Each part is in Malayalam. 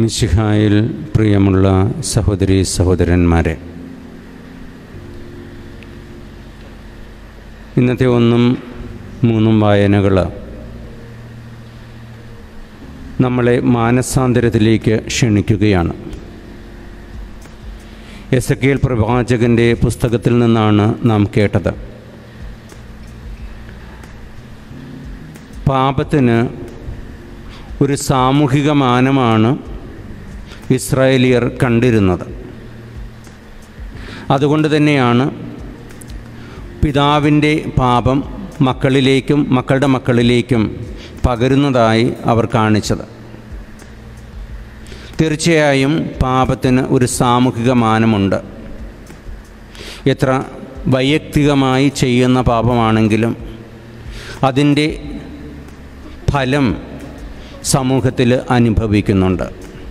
മിശിഹായിൽ പ്രിയമുള്ള സഹോദരി സഹോദരന്മാരെ ഇന്നത്തെ ഒന്നും മൂന്നും വായനകൾ നമ്മളെ മാനസാന്തരത്തിലേക്ക് ക്ഷണിക്കുകയാണ് എസ് എ കെൽ പ്രവാചകൻ്റെ പുസ്തകത്തിൽ നിന്നാണ് നാം കേട്ടത് പാപത്തിന് ഒരു സാമൂഹിക മാനമാണ് ഇസ്രായേലിയർ കണ്ടിരുന്നത് അതുകൊണ്ട് തന്നെയാണ് പിതാവിൻ്റെ പാപം മക്കളിലേക്കും മക്കളുടെ മക്കളിലേക്കും പകരുന്നതായി അവർ കാണിച്ചത് തീർച്ചയായും പാപത്തിന് ഒരു സാമൂഹിക മാനമുണ്ട് എത്ര വൈയക്തികമായി ചെയ്യുന്ന പാപമാണെങ്കിലും അതിൻ്റെ ഫലം സമൂഹത്തിൽ അനുഭവിക്കുന്നുണ്ട്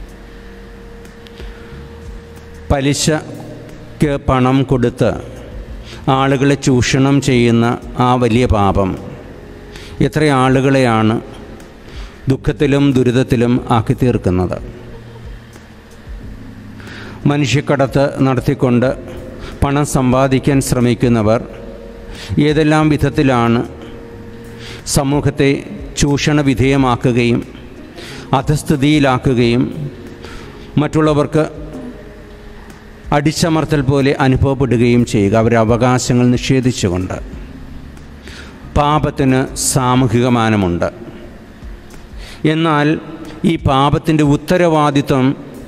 പലിശക്ക് പണം കൊടുത്ത് ആളുകളെ ചൂഷണം ചെയ്യുന്ന ആ വലിയ പാപം എത്ര ആളുകളെയാണ് ദുഃഖത്തിലും ദുരിതത്തിലും ആക്കി തീർക്കുന്നത് മനുഷ്യക്കടത്ത് നടത്തിക്കൊണ്ട് പണം സമ്പാദിക്കാൻ ശ്രമിക്കുന്നവർ ഏതെല്ലാം വിധത്തിലാണ് സമൂഹത്തെ ചൂഷണ വിധേയമാക്കുകയും അധസ്ഥിതിയിലാക്കുകയും മറ്റുള്ളവർക്ക് അടിച്ചമർത്തൽ പോലെ അനുഭവപ്പെടുകയും ചെയ്യുക അവരുടെ അവകാശങ്ങൾ നിഷേധിച്ചുകൊണ്ട് പാപത്തിന് സാമൂഹിക മാനമുണ്ട് എന്നാൽ ഈ പാപത്തിൻ്റെ ഉത്തരവാദിത്വം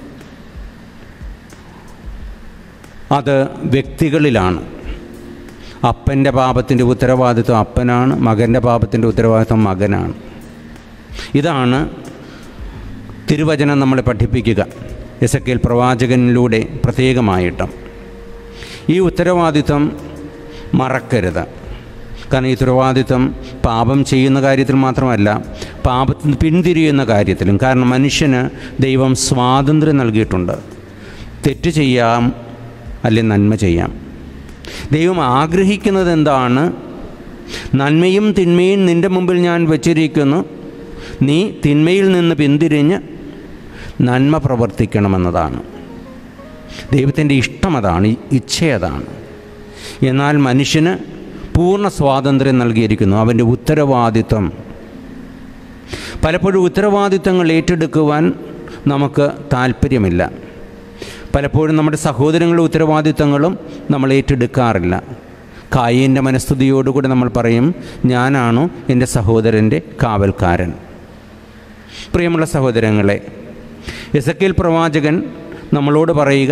അത് വ്യക്തികളിലാണ് അപ്പൻ്റെ പാപത്തിൻ്റെ ഉത്തരവാദിത്വം അപ്പനാണ് മകൻ്റെ പാപത്തിൻ്റെ ഉത്തരവാദിത്വം മകനാണ് ഇതാണ് തിരുവചനം നമ്മളെ പഠിപ്പിക്കുക എസ് എ പ്രവാചകനിലൂടെ പ്രത്യേകമായിട്ടും ഈ ഉത്തരവാദിത്വം മറക്കരുത് കാരണം ഈ ഉത്തരവാദിത്വം പാപം ചെയ്യുന്ന കാര്യത്തിൽ മാത്രമല്ല പാപത്തിന് പിന്തിരിയുന്ന കാര്യത്തിലും കാരണം മനുഷ്യന് ദൈവം സ്വാതന്ത്ര്യം നൽകിയിട്ടുണ്ട് തെറ്റ് ചെയ്യാം അല്ലെങ്കിൽ നന്മ ചെയ്യാം ദൈവം ആഗ്രഹിക്കുന്നത് എന്താണ് നന്മയും തിന്മയും നിൻ്റെ മുമ്പിൽ ഞാൻ വച്ചിരിക്കുന്നു നീ തിന്മയിൽ നിന്ന് പിന്തിരിഞ്ഞ് നന്മ പ്രവർത്തിക്കണമെന്നതാണ് ദൈവത്തിൻ്റെ ഇഷ്ടം അതാണ് ഇച്ഛ അതാണ് എന്നാൽ മനുഷ്യന് പൂർണ്ണ സ്വാതന്ത്ര്യം നൽകിയിരിക്കുന്നു അവൻ്റെ ഉത്തരവാദിത്വം പലപ്പോഴും ഉത്തരവാദിത്തങ്ങൾ ഏറ്റെടുക്കുവാൻ നമുക്ക് താല്പര്യമില്ല പലപ്പോഴും നമ്മുടെ സഹോദരങ്ങളുടെ ഉത്തരവാദിത്തങ്ങളും നമ്മൾ ഏറ്റെടുക്കാറില്ല കായിൻ്റെ മനസ്ഥിതിയോടുകൂടി നമ്മൾ പറയും ഞാനാണു എൻ്റെ സഹോദരൻ്റെ കാവൽക്കാരൻ പ്രിയമുള്ള സഹോദരങ്ങളെ എസക്കേൽ പ്രവാചകൻ നമ്മളോട് പറയുക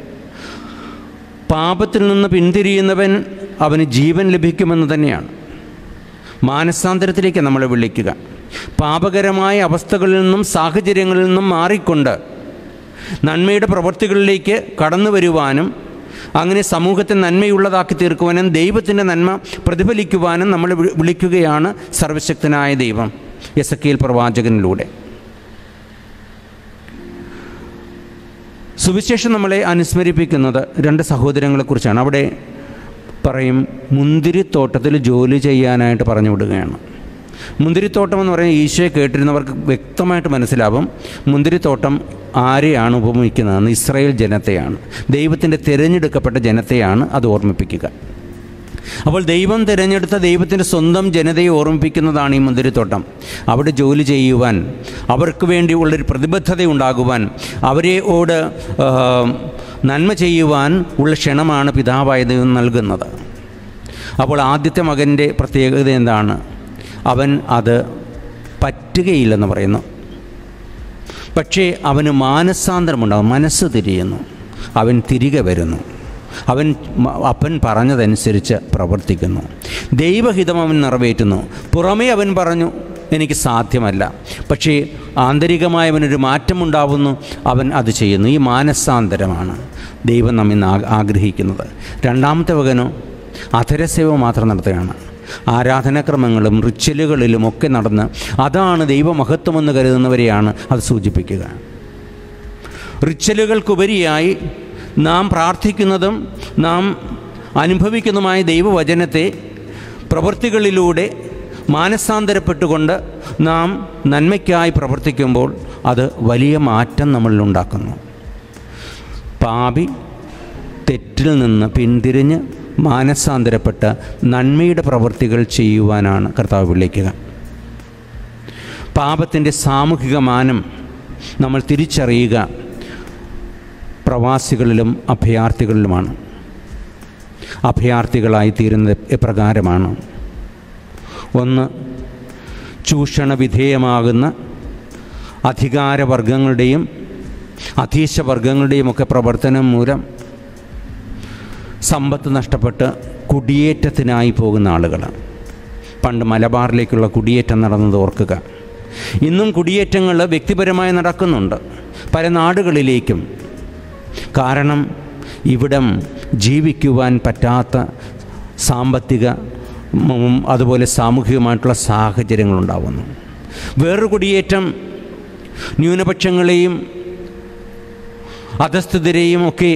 പാപത്തിൽ നിന്ന് പിന്തിരിയുന്നവൻ അവന് ജീവൻ ലഭിക്കുമെന്ന് തന്നെയാണ് മാനസാന്തരത്തിലേക്ക് നമ്മളെ വിളിക്കുക പാപകരമായ അവസ്ഥകളിൽ നിന്നും സാഹചര്യങ്ങളിൽ നിന്നും മാറിക്കൊണ്ട് നന്മയുടെ പ്രവൃത്തികളിലേക്ക് കടന്നു വരുവാനും അങ്ങനെ സമൂഹത്തെ നന്മയുള്ളതാക്കി തീർക്കുവാനും ദൈവത്തിൻ്റെ നന്മ പ്രതിഫലിക്കുവാനും നമ്മൾ വിളിക്കുകയാണ് സർവശക്തനായ ദൈവം എസ് എ പ്രവാചകനിലൂടെ സുവിശേഷം നമ്മളെ അനുസ്മരിപ്പിക്കുന്നത് രണ്ട് സഹോദരങ്ങളെക്കുറിച്ചാണ് അവിടെ പറയും മുന്തിരിത്തോട്ടത്തിൽ ജോലി ചെയ്യാനായിട്ട് പറഞ്ഞു വിടുകയാണ് മുന്തിരിത്തോട്ടം എന്ന് പറയുന്നത് ഈശോയെ കേട്ടിരുന്നവർക്ക് വ്യക്തമായിട്ട് മനസ്സിലാവും മുന്തിരിത്തോട്ടം ആരെയാണ് ഉപമിക്കുന്നതെന്ന് ഇസ്രായേൽ ജനത്തെയാണ് ദൈവത്തിൻ്റെ തിരഞ്ഞെടുക്കപ്പെട്ട ജനത്തെയാണ് അത് ഓർമ്മിപ്പിക്കുക അപ്പോൾ ദൈവം തിരഞ്ഞെടുത്ത ദൈവത്തിൻ്റെ സ്വന്തം ജനതയെ ഓർമ്മിപ്പിക്കുന്നതാണ് ഈ മുന്തിരിത്തോട്ടം അവിടെ ജോലി ചെയ്യുവാൻ അവർക്ക് വേണ്ടി ഉള്ളൊരു പ്രതിബദ്ധത ഉണ്ടാകുവാൻ അവരെയോട് നന്മ ചെയ്യുവാൻ ഉള്ള ക്ഷണമാണ് പിതാവായ ദൈവം നൽകുന്നത് അപ്പോൾ ആദ്യത്തെ മകൻ്റെ പ്രത്യേകത എന്താണ് അവൻ അത് പറ്റുകയില്ലെന്ന് പറയുന്നു പക്ഷേ അവന് മാനസാന്തരമുണ്ടാകും മനസ്സ് തിരിയുന്നു അവൻ തിരികെ വരുന്നു അവൻ അപ്പൻ പറഞ്ഞതനുസരിച്ച് പ്രവർത്തിക്കുന്നു ദൈവഹിതം അവൻ നിറവേറ്റുന്നു പുറമേ അവൻ പറഞ്ഞു എനിക്ക് സാധ്യമല്ല പക്ഷേ ആന്തരികമായ അവനൊരു മാറ്റമുണ്ടാവുന്നു അവൻ അത് ചെയ്യുന്നു ഈ മാനസാന്തരമാണ് ദൈവം നമ്മിൽ ആഗ്രഹിക്കുന്നത് രണ്ടാമത്തെ മകനോ അധരസേവ മാത്രം നടത്തുകയാണ് ആരാധനാക്രമങ്ങളും റിച്വലുകളിലും ഒക്കെ നടന്ന് അതാണ് ദൈവമഹത്വമെന്ന് കരുതുന്നവരെയാണ് അത് സൂചിപ്പിക്കുക റിച്വലുകൾക്കുപരിയായി നാം പ്രാർത്ഥിക്കുന്നതും നാം അനുഭവിക്കുന്നതുമായ ദൈവവചനത്തെ പ്രവൃത്തികളിലൂടെ മാനസാന്തരപ്പെട്ടുകൊണ്ട് നാം നന്മയ്ക്കായി പ്രവർത്തിക്കുമ്പോൾ അത് വലിയ മാറ്റം നമ്മളിൽ ഉണ്ടാക്കുന്നു പാപി തെറ്റിൽ നിന്ന് പിന്തിരിഞ്ഞ് മാനസാന്തരപ്പെട്ട് നന്മയുടെ പ്രവൃത്തികൾ ചെയ്യുവാനാണ് കർത്താവ് വിളിക്കുക പാപത്തിൻ്റെ സാമൂഹിക മാനം നമ്മൾ തിരിച്ചറിയുക പ്രവാസികളിലും അഭയാർത്ഥികളിലുമാണ് അഭയാർത്ഥികളായി തീരുന്നത് എപ്രകാരമാണ് ഒന്ന് ചൂഷണ വിധേയമാകുന്ന അധികാരവർഗങ്ങളുടെയും അധീശവർഗങ്ങളുടെയും ഒക്കെ പ്രവർത്തനം മൂലം സമ്പത്ത് നഷ്ടപ്പെട്ട് കുടിയേറ്റത്തിനായി പോകുന്ന ആളുകൾ പണ്ട് മലബാറിലേക്കുള്ള കുടിയേറ്റം നടന്നത് ഓർക്കുക ഇന്നും കുടിയേറ്റങ്ങൾ വ്യക്തിപരമായി നടക്കുന്നുണ്ട് പല നാടുകളിലേക്കും കാരണം ഇവിടം ജീവിക്കുവാൻ പറ്റാത്ത സാമ്പത്തിക ഉം, അതുപോലെ സാമൂഹികമായിട്ടുള്ള സാഹചര്യങ്ങളുണ്ടാവുന്നു വേറൊരു കുടിയേറ്റം ന്യൂനപക്ഷങ്ങളെയും അധസ്ഥിതരെയും ഒക്കെ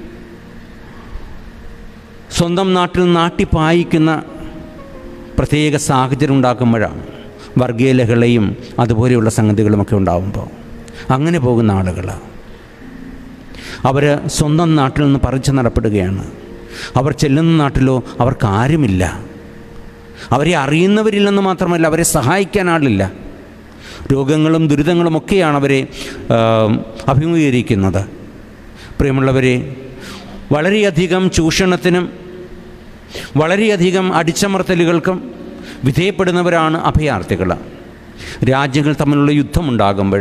സ്വന്തം നാട്ടിൽ നാട്ടിപ്പായിക്കുന്ന പ്രത്യേക സാഹചര്യം ഉണ്ടാക്കുമ്പോഴാണ് വർഗീയ ലഹളയും അതുപോലെയുള്ള സംഗതികളുമൊക്കെ ഉണ്ടാകുമ്പോൾ അങ്ങനെ പോകുന്ന ആളുകൾ അവർ സ്വന്തം നാട്ടിൽ നിന്ന് പറിച്ചു നടപ്പെടുകയാണ് അവർ ചെല്ലുന്ന നാട്ടിലോ അവർക്ക് ആരുമില്ല അവരെ അറിയുന്നവരില്ലെന്ന് മാത്രമല്ല അവരെ സഹായിക്കാൻ ആളില്ല രോഗങ്ങളും ദുരിതങ്ങളും ഒക്കെയാണ് അവരെ ആ, അഭിമുഖീകരിക്കുന്നത് പ്രിയമുള്ളവരെ വളരെയധികം ചൂഷണത്തിനും വളരെയധികം അടിച്ചമർത്തലുകൾക്കും വിധേയപ്പെടുന്നവരാണ് അഭയാർത്ഥികൾ രാജ്യങ്ങൾ തമ്മിലുള്ള യുദ്ധമുണ്ടാകുമ്പോൾ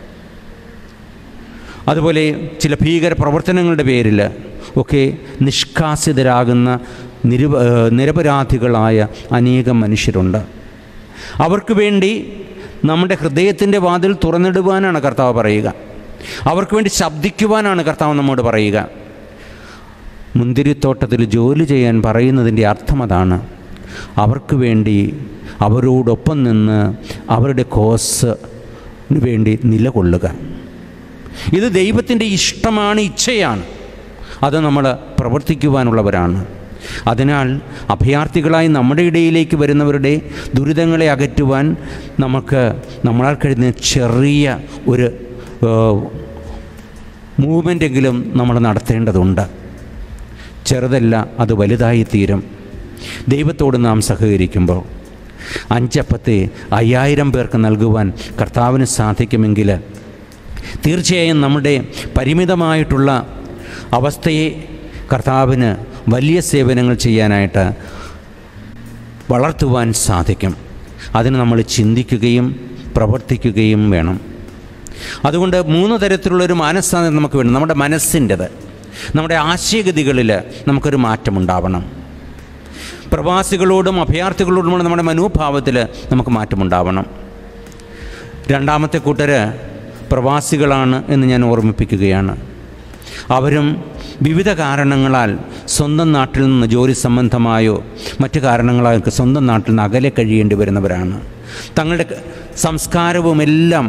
അതുപോലെ ചില ഭീകര പ്രവർത്തനങ്ങളുടെ പേരിൽ ഒക്കെ നിഷ്കാസിതരാകുന്ന നിരപ ഏഹ് നിരപരാധികളായ അനേകം മനുഷ്യരുണ്ട് അവർക്ക് വേണ്ടി നമ്മുടെ ഹൃദയത്തിൻ്റെ വാതിൽ തുറന്നിടുവാനാണ് കർത്താവ് പറയുക അവർക്ക് വേണ്ടി ശബ്ദിക്കുവാനാണ് കർത്താവ് നമ്മോട് പറയുക മുന്തിരിത്തോട്ടത്തിൽ ജോലി ചെയ്യാൻ പറയുന്നതിൻ്റെ അർത്ഥം അതാണ് അവർക്ക് വേണ്ടി അവരോടൊപ്പം നിന്ന് അവരുടെ കോസിന് വേണ്ടി നിലകൊള്ളുക ഇത് ദൈവത്തിൻ്റെ ഇഷ്ടമാണ് ഇച്ഛയാണ് അത് നമ്മൾ പ്രവർത്തിക്കുവാനുള്ളവരാണ് അതിനാൽ അഭയാർത്ഥികളായി നമ്മുടെ ഇടയിലേക്ക് വരുന്നവരുടെ ദുരിതങ്ങളെ അകറ്റുവാൻ നമുക്ക് നമ്മളാൽ കഴിയുന്ന ചെറിയ ഒരു മൂവ്മെൻ്റെങ്കിലും നമ്മൾ നടത്തേണ്ടതുണ്ട് ചെറുതല്ല അത് വലുതായി തീരും ദൈവത്തോട് നാം സഹകരിക്കുമ്പോൾ അഞ്ചപ്പത്തെ അയ്യായിരം പേർക്ക് നൽകുവാൻ കർത്താവിന് സാധിക്കുമെങ്കിൽ തീർച്ചയായും നമ്മുടെ പരിമിതമായിട്ടുള്ള അവസ്ഥയെ കർത്താവിന് വലിയ സേവനങ്ങൾ ചെയ്യാനായിട്ട് വളർത്തുവാൻ സാധിക്കും അതിന് നമ്മൾ ചിന്തിക്കുകയും പ്രവർത്തിക്കുകയും വേണം അതുകൊണ്ട് മൂന്ന് തരത്തിലുള്ളൊരു മാനസാന്തരം നമുക്ക് വേണം നമ്മുടെ മനസ്സിൻ്റെത് നമ്മുടെ ആശയഗതികളിൽ നമുക്കൊരു മാറ്റമുണ്ടാവണം പ്രവാസികളോടും അഭയാർത്ഥികളോടുമുള്ള നമ്മുടെ മനോഭാവത്തിൽ നമുക്ക് മാറ്റമുണ്ടാവണം രണ്ടാമത്തെ കൂട്ടർ പ്രവാസികളാണ് എന്ന് ഞാൻ ഓർമ്മിപ്പിക്കുകയാണ് അവരും വിവിധ കാരണങ്ങളാൽ സ്വന്തം നാട്ടിൽ നിന്ന് ജോലി സംബന്ധമായോ മറ്റു കാരണങ്ങളാൽ സ്വന്തം നാട്ടിൽ നിന്ന് അകലെ കഴിയേണ്ടി വരുന്നവരാണ് തങ്ങളുടെ സംസ്കാരവുമെല്ലാം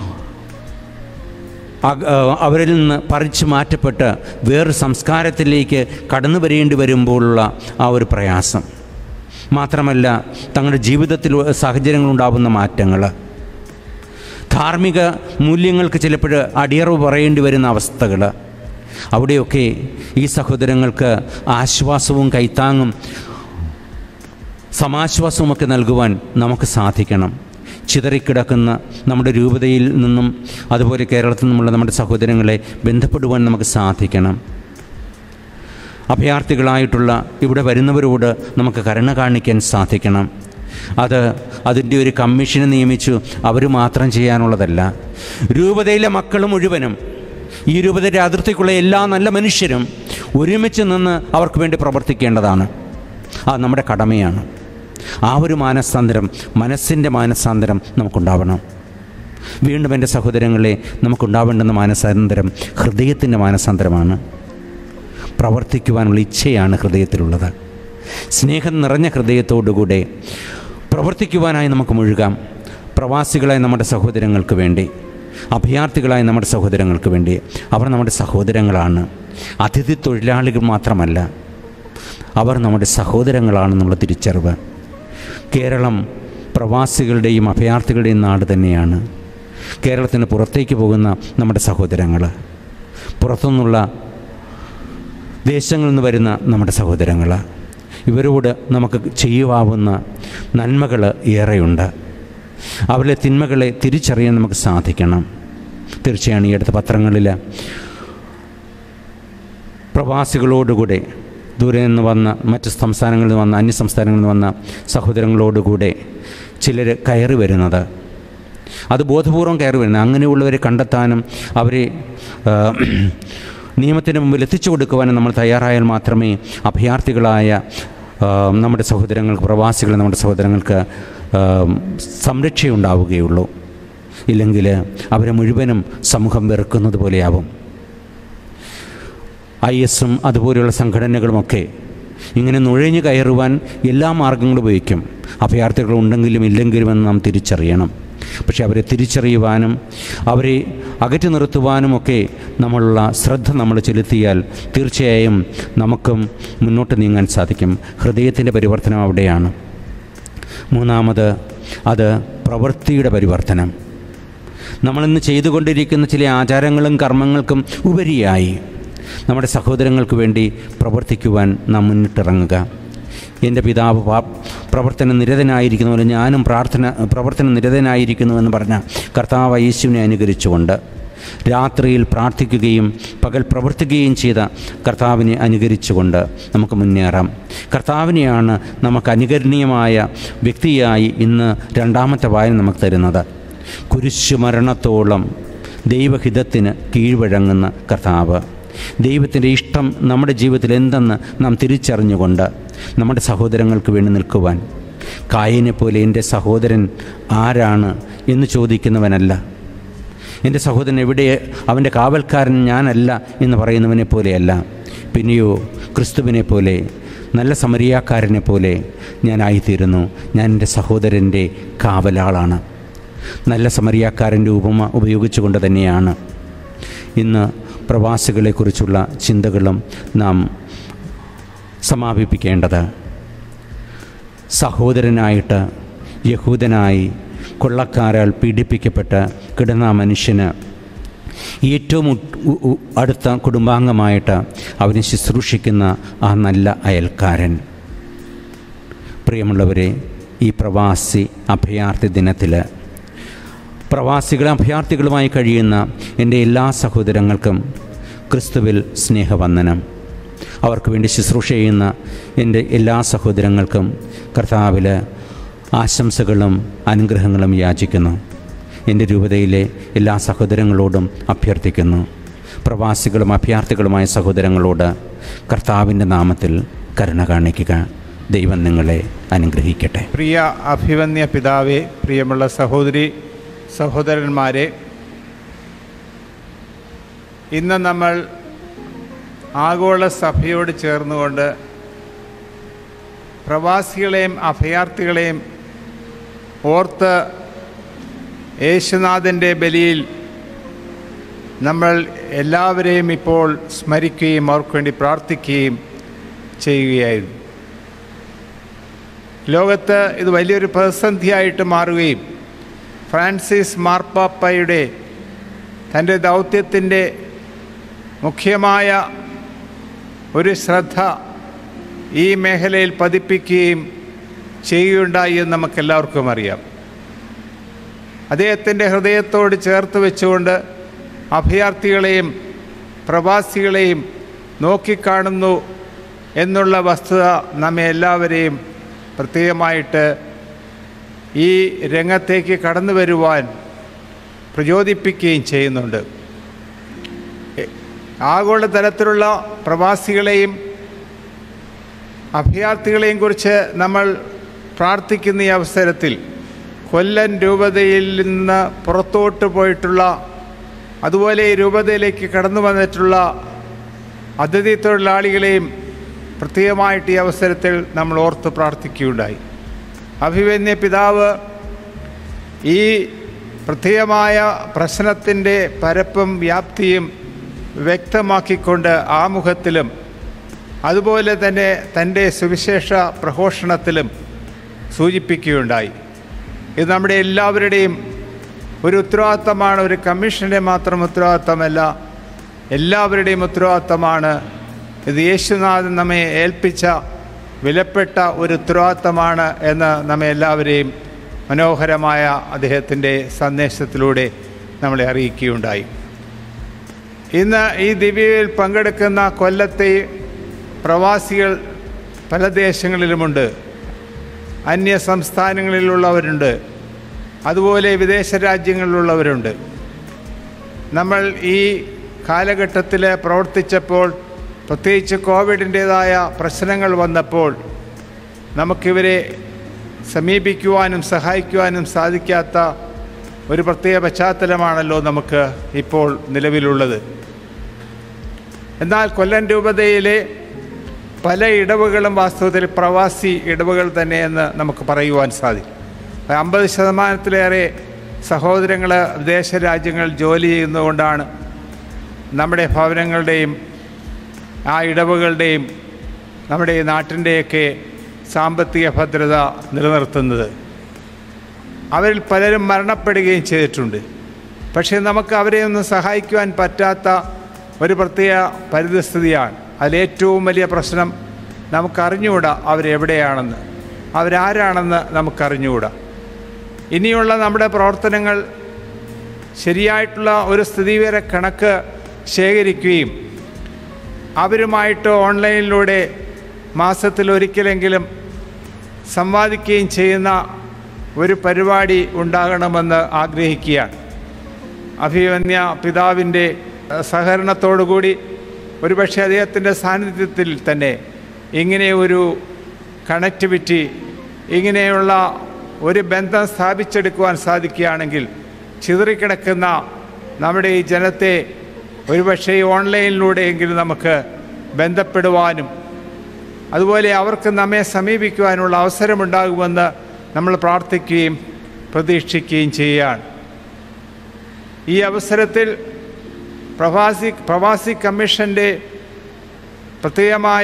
അക- ആ, അവരിൽ നിന്ന് പറിച്ചു മാറ്റപ്പെട്ട് വേറൊരു സംസ്കാരത്തിലേക്ക് കടന്നു വരേണ്ടി വരുമ്പോഴുള്ള ആ ഒരു പ്രയാസം മാത്രമല്ല തങ്ങളുടെ ജീവിതത്തിൽ സാഹചര്യങ്ങളുണ്ടാകുന്ന മാറ്റങ്ങൾ ധാർമ്മിക മൂല്യങ്ങൾക്ക് ചിലപ്പോൾ അടിയറവ് പറയേണ്ടി വരുന്ന അവസ്ഥകൾ അവിടെയൊക്കെ ഈ സഹോദരങ്ങൾക്ക് ആശ്വാസവും കൈത്താങ്ങും സമാശ്വാസവുമൊക്കെ നൽകുവാൻ നമുക്ക് സാധിക്കണം ചിതറിക്കിടക്കുന്ന നമ്മുടെ രൂപതയിൽ നിന്നും അതുപോലെ കേരളത്തിൽ നിന്നുമുള്ള നമ്മുടെ സഹോദരങ്ങളെ ബന്ധപ്പെടുവാൻ നമുക്ക് സാധിക്കണം അഭയാർത്ഥികളായിട്ടുള്ള ഇവിടെ വരുന്നവരോട് നമുക്ക് കരുണ കാണിക്കാൻ സാധിക്കണം അത് അതിൻ്റെ ഒരു കമ്മീഷനെ നിയമിച്ചു അവർ മാത്രം ചെയ്യാനുള്ളതല്ല രൂപതയിലെ മക്കൾ മുഴുവനും ഈ രൂപതയുടെ അതിർത്തിക്കുള്ള എല്ലാ നല്ല മനുഷ്യരും ഒരുമിച്ച് നിന്ന് അവർക്ക് വേണ്ടി പ്രവർത്തിക്കേണ്ടതാണ് അത് നമ്മുടെ കടമയാണ് ആ ഒരു മാനസാന്തരം മനസ്സിൻ്റെ മാനസാന്തരം നമുക്കുണ്ടാവണം വീണ്ടും എൻ്റെ സഹോദരങ്ങളെ നമുക്കുണ്ടാവേണ്ടുന്ന മാനസാന്തരം ഹൃദയത്തിൻ്റെ മാനസാന്തരമാണ് പ്രവർത്തിക്കുവാനുള്ള ഇച്ഛയാണ് ഹൃദയത്തിലുള്ളത് സ്നേഹം നിറഞ്ഞ ഹൃദയത്തോടുകൂടെ പ്രവർത്തിക്കുവാനായി നമുക്ക് മുഴുകാം പ്രവാസികളായ നമ്മുടെ സഹോദരങ്ങൾക്ക് വേണ്ടി അഭയാർത്ഥികളായ നമ്മുടെ സഹോദരങ്ങൾക്ക് വേണ്ടി അവർ നമ്മുടെ സഹോദരങ്ങളാണ് അതിഥി തൊഴിലാളികൾ മാത്രമല്ല അവർ നമ്മുടെ സഹോദരങ്ങളാണെന്നുള്ള തിരിച്ചറിവ് കേരളം പ്രവാസികളുടെയും അഭയാർത്ഥികളുടെയും നാട് തന്നെയാണ് കേരളത്തിന് പുറത്തേക്ക് പോകുന്ന നമ്മുടെ സഹോദരങ്ങൾ പുറത്തുനിന്നുള്ള ദേശങ്ങളിൽ നിന്ന് വരുന്ന നമ്മുടെ സഹോദരങ്ങൾ ഇവരോട് നമുക്ക് ചെയ്യുവാവുന്ന നന്മകൾ ഏറെയുണ്ട് അവരിലെ തിന്മകളെ തിരിച്ചറിയാൻ നമുക്ക് സാധിക്കണം തീർച്ചയാണ് ഈ അടുത്ത പത്രങ്ങളിൽ പ്രവാസികളോടുകൂടെ ദൂരെ നിന്ന് വന്ന മറ്റ് സംസ്ഥാനങ്ങളിൽ നിന്ന് വന്ന അന്യ സംസ്ഥാനങ്ങളിൽ നിന്ന് വന്ന സഹോദരങ്ങളോടുകൂടെ ചിലർ കയറി വരുന്നത് അത് ബോധപൂർവം കയറി വരുന്നത് അങ്ങനെയുള്ളവരെ കണ്ടെത്താനും അവരെ ആ, നിയമത്തിന് മുമ്പിൽ എത്തിച്ചു കൊടുക്കുവാനും നമ്മൾ തയ്യാറായാൽ മാത്രമേ അഭയാർത്ഥികളായ ആ, നമ്മുടെ സഹോദരങ്ങൾക്ക് പ്രവാസികൾ നമ്മുടെ സഹോദരങ്ങൾക്ക് ആ, സംരക്ഷയുണ്ടാവുകയുള്ളൂ ഇല്ലെങ്കിൽ അവരെ മുഴുവനും സമൂഹം വെറുക്കുന്നത് പോലെയാവും ഐ എസും അതുപോലെയുള്ള സംഘടനകളുമൊക്കെ ഇങ്ങനെ നുഴഞ്ഞു കയറുവാൻ എല്ലാ മാർഗങ്ങളും ഉപയോഗിക്കും അഭയാർത്ഥികൾ ഉണ്ടെങ്കിലും ഇല്ലെങ്കിലും എന്ന് നാം തിരിച്ചറിയണം പക്ഷേ അവരെ തിരിച്ചറിയുവാനും അവരെ അകറ്റി നിർത്തുവാനുമൊക്കെ നമ്മളുള്ള ശ്രദ്ധ നമ്മൾ ചെലുത്തിയാൽ തീർച്ചയായും നമുക്കും മുന്നോട്ട് നീങ്ങാൻ സാധിക്കും ഹൃദയത്തിൻ്റെ പരിവർത്തനം അവിടെയാണ് മൂന്നാമത് അത് പ്രവൃത്തിയുടെ പരിവർത്തനം നമ്മളിന്ന് ചെയ്തുകൊണ്ടിരിക്കുന്ന ചില ആചാരങ്ങളും കർമ്മങ്ങൾക്കും ഉപരിയായി നമ്മുടെ സഹോദരങ്ങൾക്ക് വേണ്ടി പ്രവർത്തിക്കുവാൻ നാം മുന്നിട്ടിറങ്ങുക എൻ്റെ പിതാവ് പാ പ്രവർത്തന നിരതനായിരിക്കുന്നു പോലെ ഞാനും പ്രാർത്ഥന പ്രവർത്തന നിരതനായിരിക്കുന്നുവെന്ന് പറഞ്ഞ കർത്താവ് യേശുവിനെ അനുകരിച്ചുകൊണ്ട് രാത്രിയിൽ പ്രാർത്ഥിക്കുകയും പകൽ പ്രവർത്തിക്കുകയും ചെയ്ത കർത്താവിനെ അനുകരിച്ചുകൊണ്ട് നമുക്ക് മുന്നേറാം കർത്താവിനെയാണ് നമുക്ക് അനുകരണീയമായ വ്യക്തിയായി ഇന്ന് രണ്ടാമത്തെ വായന നമുക്ക് തരുന്നത് കുരിശു മരണത്തോളം ദൈവഹിതത്തിന് കീഴ്വഴങ്ങുന്ന കർത്താവ് ദൈവത്തിൻ്റെ ഇഷ്ടം നമ്മുടെ ജീവിതത്തിൽ എന്തെന്ന് നാം തിരിച്ചറിഞ്ഞുകൊണ്ട് നമ്മുടെ സഹോദരങ്ങൾക്ക് വേണ്ടി നിൽക്കുവാൻ കായനെ പോലെ എൻ്റെ സഹോദരൻ ആരാണ് എന്ന് ചോദിക്കുന്നവനല്ല എൻ്റെ സഹോദരൻ എവിടെ അവൻ്റെ കാവൽക്കാരൻ ഞാനല്ല എന്ന് പറയുന്നവനെ പോലെയല്ല പിന്നെയോ ക്രിസ്തുവിനെ പോലെ നല്ല സമരിയാക്കാരനെ പോലെ ഞാനായിത്തീരുന്നു ഞാൻ എൻ്റെ സഹോദരൻ്റെ കാവലാളാണ് നല്ല സമരിയാക്കാരൻ്റെ ഉപമ ഉപയോഗിച്ചുകൊണ്ട് തന്നെയാണ് ഇന്ന് പ്രവാസികളെക്കുറിച്ചുള്ള ചിന്തകളും നാം സമാപിപ്പിക്കേണ്ടത് സഹോദരനായിട്ട് യഹൂദനായി കൊള്ളക്കാരാൽ പീഡിപ്പിക്കപ്പെട്ട് കിടന്ന ആ മനുഷ്യന് ഏറ്റവും ഉ- ഉ- ഉ- അടുത്ത കുടുംബാംഗമായിട്ട് അവനെ ശുശ്രൂഷിക്കുന്ന ആ നല്ല അയൽക്കാരൻ പ്രിയമുള്ളവരെ ഈ പ്രവാസി അഭയാർത്ഥി ദിനത്തിൽ പ്രവാസികളും അഭയാർത്ഥികളുമായി കഴിയുന്ന എൻ്റെ എല്ലാ സഹോദരങ്ങൾക്കും ക്രിസ്തുവിൽ സ്നേഹവന്ദനം അവർക്ക് വേണ്ടി ശുശ്രൂഷ ചെയ്യുന്ന എൻ്റെ എല്ലാ സഹോദരങ്ങൾക്കും കർത്താവിൽ ആശംസകളും അനുഗ്രഹങ്ങളും യാചിക്കുന്നു എൻ്റെ രൂപതയിലെ എല്ലാ സഹോദരങ്ങളോടും അഭ്യർത്ഥിക്കുന്നു പ്രവാസികളും അഭയാർത്ഥികളുമായ സഹോദരങ്ങളോട് കർത്താവിൻ്റെ നാമത്തിൽ കരുണ കാണിക്കുക ദൈവം നിങ്ങളെ അനുഗ്രഹിക്കട്ടെ പ്രിയ അഭിവന്യ പിതാവേ പ്രിയമുള്ള സഹോദരി സഹോദരന്മാരെ ഇന്ന് നമ്മൾ ആഗോള സഭയോട് ചേർന്നുകൊണ്ട് പ്രവാസികളെയും അഭയാർത്ഥികളെയും ഓർത്ത് യേശുനാഥൻ്റെ ബലിയിൽ നമ്മൾ എല്ലാവരെയും ഇപ്പോൾ സ്മരിക്കുകയും അവർക്ക് വേണ്ടി പ്രാർത്ഥിക്കുകയും ചെയ്യുകയായിരുന്നു ലോകത്ത് ഇത് വലിയൊരു പ്രതിസന്ധിയായിട്ട് മാറുകയും ഫ്രാൻസിസ് മാർപ്പാപ്പയുടെ തൻ്റെ ദൗത്യത്തിൻ്റെ മുഖ്യമായ ഒരു ശ്രദ്ധ ഈ മേഖലയിൽ പതിപ്പിക്കുകയും ചെയ്യുകയുണ്ടായി എന്ന് നമുക്കെല്ലാവർക്കും അറിയാം അദ്ദേഹത്തിൻ്റെ ഹൃദയത്തോട് ചേർത്ത് വെച്ചുകൊണ്ട് അഭയാർത്ഥികളെയും പ്രവാസികളെയും നോക്കിക്കാണുന്നു എന്നുള്ള വസ്തുത നമ്മെ എല്ലാവരെയും പ്രത്യേകമായിട്ട് ഈ രംഗത്തേക്ക് കടന്നു വരുവാൻ പ്രചോദിപ്പിക്കുകയും ചെയ്യുന്നുണ്ട് എ- ആഗോളതലത്തിലുള്ള പ്രവാസികളെയും അഭയാർത്ഥികളെയും കുറിച്ച് നമ്മൾ പ്രാർത്ഥിക്കുന്ന ഈ അവസരത്തിൽ കൊല്ലൻ രൂപതയിൽ നിന്ന് പുറത്തോട്ട് പോയിട്ടുള്ള അതുപോലെ ഈ രൂപതയിലേക്ക് കടന്നു വന്നിട്ടുള്ള അതിഥി തൊഴിലാളികളെയും പ്രത്യേകമായിട്ട് ഈ അവസരത്തിൽ നമ്മൾ ഓർത്ത് പ്രാർത്ഥിക്കുകയുണ്ടായി അഭിവന്യ പിതാവ് ഈ പ്രത്യേകമായ പ്രശ്നത്തിൻ്റെ പരപ്പും വ്യാപ്തിയും വ്യക്തമാക്കിക്കൊണ്ട് ആമുഖത്തിലും അതുപോലെ തന്നെ തൻ്റെ സുവിശേഷ പ്രഘോഷണത്തിലും സൂചിപ്പിക്കുകയുണ്ടായി ഇത് നമ്മുടെ എല്ലാവരുടെയും ഒരു ഉത്തരവാദിത്തമാണ് ഒരു കമ്മീഷൻ്റെ മാത്രം ഉത്തരവാദിത്തമല്ല എല്ലാവരുടെയും ഉത്തരവാദിത്തമാണ് ഇത് യേശുനാഥൻ നമ്മെ ഏൽപ്പിച്ച വിലപ്പെട്ട ഒരു ഉത്തരവാദിത്തമാണ് എന്ന് നമ്മെ എല്ലാവരെയും മനോഹരമായ അദ്ദേഹത്തിൻ്റെ സന്ദേശത്തിലൂടെ നമ്മളെ അറിയിക്കുകയുണ്ടായി ഇന്ന് ഈ ദിവ്യയിൽ പങ്കെടുക്കുന്ന കൊല്ലത്തെ പ്രവാസികൾ പല ദേശങ്ങളിലുമുണ്ട് അന്യ സംസ്ഥാനങ്ങളിലുള്ളവരുണ്ട് അതുപോലെ വിദേശ രാജ്യങ്ങളിലുള്ളവരുണ്ട് നമ്മൾ ഈ കാലഘട്ടത്തിൽ പ്രവർത്തിച്ചപ്പോൾ പ്രത്യേകിച്ച് കോവിഡിൻ്റേതായ പ്രശ്നങ്ങൾ വന്നപ്പോൾ നമുക്കിവരെ സമീപിക്കുവാനും സഹായിക്കുവാനും സാധിക്കാത്ത ഒരു പ്രത്യേക പശ്ചാത്തലമാണല്ലോ നമുക്ക് ഇപ്പോൾ നിലവിലുള്ളത് എന്നാൽ കൊല്ലം രൂപതയിലെ പല ഇടവുകളും വാസ്തവത്തിൽ പ്രവാസി ഇടവുകൾ തന്നെയെന്ന് നമുക്ക് പറയുവാൻ സാധിക്കും അമ്പത് ശതമാനത്തിലേറെ സഹോദരങ്ങൾ വിദേശ രാജ്യങ്ങളിൽ ജോലി ചെയ്യുന്നതുകൊണ്ടാണ് നമ്മുടെ ഭവനങ്ങളുടെയും ആ ഇടവുകളുടെയും നമ്മുടെ ഈ നാട്ടിൻ്റെയൊക്കെ സാമ്പത്തിക ഭദ്രത നിലനിർത്തുന്നത് അവരിൽ പലരും മരണപ്പെടുകയും ചെയ്തിട്ടുണ്ട് പക്ഷേ നമുക്ക് അവരെ ഒന്നും സഹായിക്കുവാൻ പറ്റാത്ത ഒരു പ്രത്യേക പരിതസ്ഥിതിയാണ് അതിലേറ്റവും വലിയ പ്രശ്നം നമുക്കറിഞ്ഞുകൂടാ അവരെവിടെയാണെന്ന് അവരാരാണെന്ന് നമുക്കറിഞ്ഞുകൂടാ ഇനിയുള്ള നമ്മുടെ പ്രവർത്തനങ്ങൾ ശരിയായിട്ടുള്ള ഒരു സ്ഥിതിവിവര കണക്ക് ശേഖരിക്കുകയും അവരുമായിട്ട് ഓൺലൈനിലൂടെ മാസത്തിൽ ഒരിക്കലെങ്കിലും സംവാദിക്കുകയും ചെയ്യുന്ന ഒരു പരിപാടി ഉണ്ടാകണമെന്ന് ആഗ്രഹിക്കുകയാണ് അഭിമന്യ പിതാവിൻ്റെ സഹകരണത്തോടുകൂടി ഒരുപക്ഷെ അദ്ദേഹത്തിൻ്റെ സാന്നിധ്യത്തിൽ തന്നെ ഇങ്ങനെ ഒരു കണക്ടിവിറ്റി ഇങ്ങനെയുള്ള ഒരു ബന്ധം സ്ഥാപിച്ചെടുക്കുവാൻ സാധിക്കുകയാണെങ്കിൽ ചിതറിക്കിടക്കുന്ന നമ്മുടെ ഈ ജനത്തെ ഒരുപക്ഷെ ഈ ഓൺലൈനിലൂടെയെങ്കിലും നമുക്ക് ബന്ധപ്പെടുവാനും അതുപോലെ അവർക്ക് നമ്മെ സമീപിക്കുവാനുള്ള അവസരമുണ്ടാകുമെന്ന് നമ്മൾ പ്രാർത്ഥിക്കുകയും പ്രതീക്ഷിക്കുകയും ചെയ്യുകയാണ് ഈ അവസരത്തിൽ പ്രവാസി പ്രവാസി കമ്മീഷൻ്റെ പ്രത്യേകമായ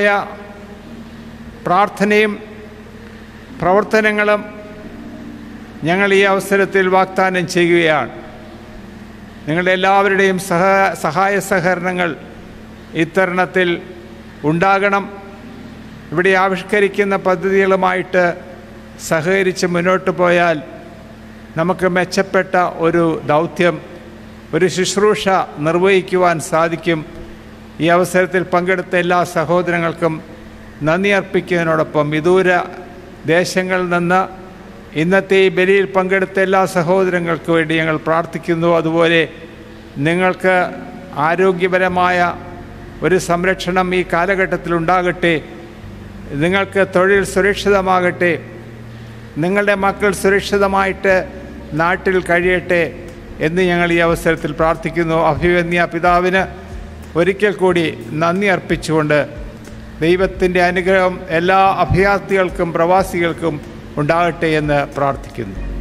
പ്രാർത്ഥനയും പ്രവർത്തനങ്ങളും ഞങ്ങൾ ഈ അവസരത്തിൽ വാഗ്ദാനം ചെയ്യുകയാണ് നിങ്ങളുടെ എല്ലാവരുടെയും സഹ സഹായ സഹകരണങ്ങൾ ഇത്തരുണത്തിൽ ഉണ്ടാകണം ഇവിടെ ആവിഷ്കരിക്കുന്ന പദ്ധതികളുമായിട്ട് സഹകരിച്ച് മുന്നോട്ട് പോയാൽ നമുക്ക് മെച്ചപ്പെട്ട ഒരു ദൗത്യം ഒരു ശുശ്രൂഷ നിർവഹിക്കുവാൻ സാധിക്കും ഈ അവസരത്തിൽ പങ്കെടുത്ത എല്ലാ സഹോദരങ്ങൾക്കും നന്ദി അർപ്പിക്കുന്നതിനോടൊപ്പം വിദൂര ദേശങ്ങളിൽ നിന്ന് ഇന്നത്തെ ഈ ബലിയിൽ പങ്കെടുത്ത എല്ലാ സഹോദരങ്ങൾക്കും വേണ്ടി ഞങ്ങൾ പ്രാർത്ഥിക്കുന്നു അതുപോലെ നിങ്ങൾക്ക് ആരോഗ്യപരമായ ഒരു സംരക്ഷണം ഈ കാലഘട്ടത്തിൽ ഉണ്ടാകട്ടെ നിങ്ങൾക്ക് തൊഴിൽ സുരക്ഷിതമാകട്ടെ നിങ്ങളുടെ മക്കൾ സുരക്ഷിതമായിട്ട് നാട്ടിൽ കഴിയട്ടെ എന്ന് ഞങ്ങൾ ഈ അവസരത്തിൽ പ്രാർത്ഥിക്കുന്നു അഭിവന്യ പിതാവിന് ഒരിക്കൽ കൂടി നന്ദി അർപ്പിച്ചുകൊണ്ട് ദൈവത്തിൻ്റെ അനുഗ്രഹം എല്ലാ അഭയാർത്ഥികൾക്കും പ്രവാസികൾക്കും ഉണ്ടാകട്ടെ എന്ന് പ്രാർത്ഥിക്കുന്നു